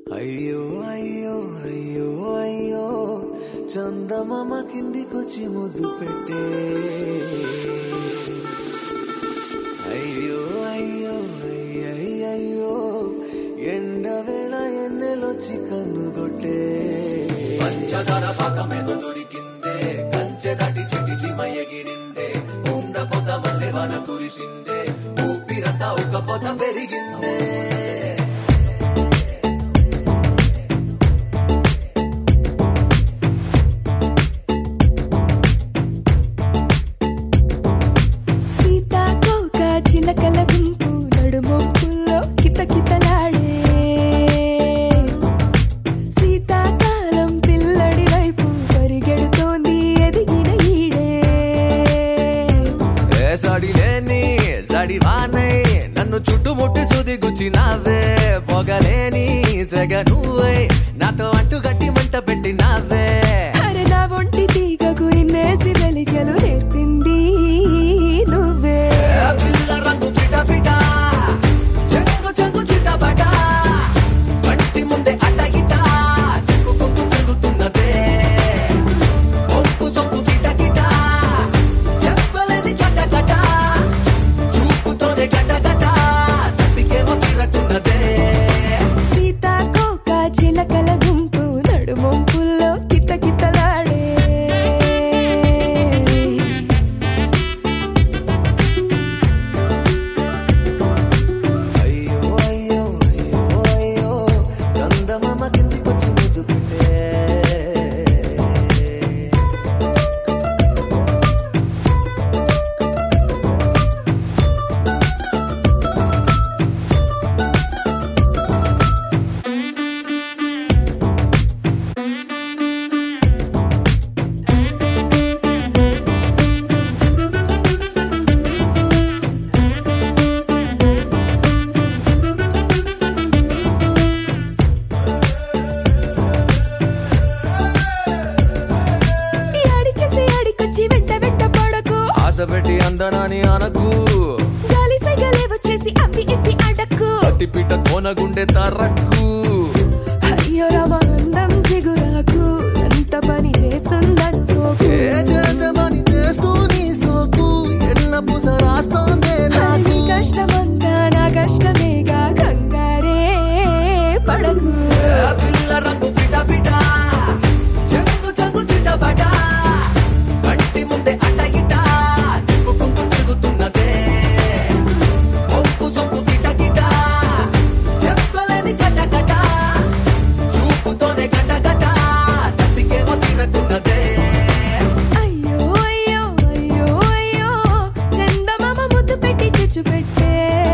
అయ్యో అయ్యో అయ్యో అయ్యో చందమామ కిందికొచ్చి ముద్దు పెట్టే అయ్యో అయ్యో అయ్యయ్యో ఎండ వేళ ఎన్నెలొచ్చి కన్నుగొట్టే పంచదార పాకమేదో దొరికిందే కంచె దాటి చిటి చిమయ ఎగిరిందే ఉండ పొద మల్లె వాన కురిసిందే ఊపిరంతా ఒక పొద పెరిగిందే సీతాకోక చిలకల గుంపు నడుమొంపుల్లో కితకితలాడే శీతాకాలం పిల్లడి వైపు పరిగెడుతోంది ఎదిగిన ఈడే ఏ సడి లేని సడి వానై నన్ను చుట్టుముట్టి చూది గుచ్చినావే పొగలేని సెగ నువ్వై నాతో అంటు గట్టి మంట పెట్టినావే అరే నా ఒంటి తీగకు ఇన్నేసి వెలిగలు నేర్పింది నువ్వే ఏ పిల్ల రంగు పిట పిట చెంగు చెంగు చిటపట కంటి ముందే అట ఇట చెక్కుకుంటూ తిరుగుతున్నదే ఒప్పు సొప్పు కిట కిట చెప్పలేని కట కట చూపుతోనే గట గట తప్పికేమో తిరట్టున్నదే సీతాకోక చిలకల గుంపు నడుమొంపుల్లో కితకితలాడే అయ్యో అయ్యో అయ్యో అయ్యో చందమామ కిందికొచ్చి ముద్దు పెట్టే ఈ ఆడికెళ్తే ఆడికొచ్చి వెంట వెంట పడకు ఆశ పెట్టి అందనాని అనకు గాలి సైగలే వచ్చేసి అవి ఇవి అడక్కు అతిపిట తోనగుండె తరక్కు అయ్యో రామ అందం చిగురాకు ఎంత పని చేస్తుందనుకోకు ఏ చేసమని చేస్తూ నీ సోకు ఎల్ల పూస రాస్తోందే అది నాకు నీ కష్టమంతా నా కష్టమేగా కంగారే పడకు ఏ పిల్ల రంగు పిట పిట చెంగు చెంగు చిటపట కంటి ముందే అట ఇట తిప్పుకుంటూ తిరుగుతున్నదే ఒప్పు సొప్పు కిట కిట చెప్పలేని కట కట చూపుతోనే గట గట తప్పికేమో తిరట్టున్నదే అయ్యో అయ్యో అయ్యో అయ్యో చందమామ ముద్దు పెట్టి చిచ్చు పెట్టే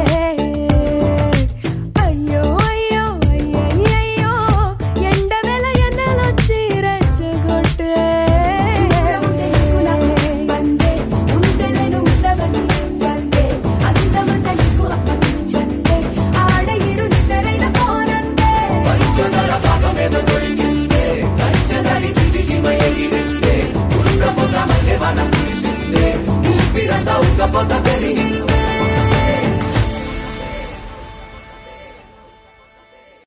అయ్యో అయ్యో అయ్యయ్యో ఎండ వేళ ఎండలొచ్చి రెచ్చగొట్టే బందే ఉండలేను ఉండవని వందే అందమంత నీకు అప్పగించందే ఆడ ఇడు నిద్రైన పోనందే పంచదార పాకమేదో దొరికిందే కంచదారి చిటి చిమ ఎగిరిందే ఉండ పొగ మల్లె వన కురిసిందే ఊపిరంతా ఉక్క పొద